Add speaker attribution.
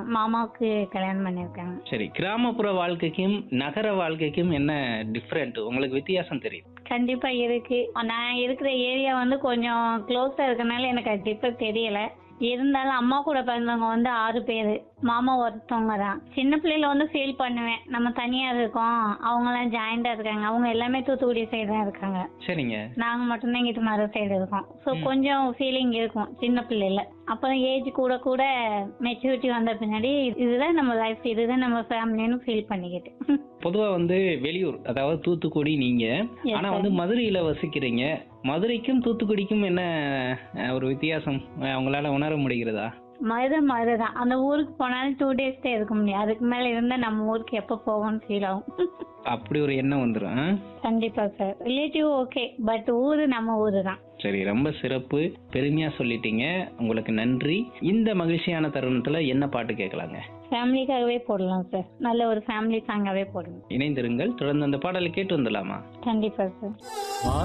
Speaker 1: மாமாவுக்கு கல்யாணம் பண்ணியிருக்காங்க
Speaker 2: சரி கிராமப்புற வாழ்க்கைக்கும் நகர வாழ்க்கைக்கும் என்ன டிஃப்ரெண்ட் உங்களுக்கு வித்தியாசம் தெரியும்
Speaker 1: கண்டிப்பா இருக்கு நான் இருக்கிற ஏரியா வந்து கொஞ்சம் க்ளோஸா இருக்கனால எனக்கு அது டிஃபர் தெரியல இருந்தாலும் அம்மா கூட பிறந்தவங்க வந்து ஆறு பேர் மாமா ஒருத்தவங்க தான் சின்ன பிள்ளையில வந்து ஃபீல் பண்ணுவேன் நம்ம தனியா இருக்கோம் அவங்களாம் ஜாயிண்டா இருக்காங்க அவங்க எல்லாமே தூத்துக்குடி சைடு தான் இருக்காங்க
Speaker 2: சரிங்க
Speaker 1: நாங்க மட்டும்தான் இங்கிட்டு மறு சைடு இருக்கோம் ஸோ கொஞ்சம் ஃபீலிங் இருக்கும் சின்ன பிள்ளைல அப்புறம் ஏஜ் கூட கூட மெச்சூரிட்டி வந்த பின்னாடி இதுதான் நம்ம லைஃப் இதுதான் நம்ம ஃபேமிலின்னு ஃபீல் பண்ணிக்கிட்டு
Speaker 2: பொதுவா வந்து வெளியூர் அதாவது தூத்துக்குடி நீங்க
Speaker 1: Yes,
Speaker 2: ஆனா
Speaker 1: sir.
Speaker 2: வந்து மதுரையில வசிக்கிறீங்க மதுரைக்கும் தூத்துக்குடிக்கும் என்ன அஹ், ஒரு வித்தியாசம் அஹ், உங்களால உணர முடிகிறதா
Speaker 1: மதுரை மதுரை தான் அந்த ஊருக்கு போனாலும் டூ டேஸ் தான் இருக்க முடியும் அதுக்கு மேல இருந்தா நம்ம ஊருக்கு எப்ப போவோம்னு ஃபீல் ஆகும்
Speaker 2: அப்படி ஒரு எண்ணம் வந்துடும்
Speaker 1: கண்டிப்பா சார் ரிலேட்டிவ் ஓகே பட் ஊரு நம்ம ஊரு தான்
Speaker 2: சரி ரொம்ப சிறப்பு பெருமையா சொல்லிட்டீங்க உங்களுக்கு நன்றி இந்த மகிழ்ச்சியான தருணத்துல என்ன பாட்டு கேட்கலாங்க
Speaker 1: ஃபேமிலிக்காகவே போடலாம் சார் நல்ல ஒரு ஃபேமிலி சாங்காவே போடணும்
Speaker 2: இணைந்திருங்கள் தொடர்ந்து அந்த பாடலை கேட்டு வந்துடலாமா
Speaker 1: கண்டிப்பா சார்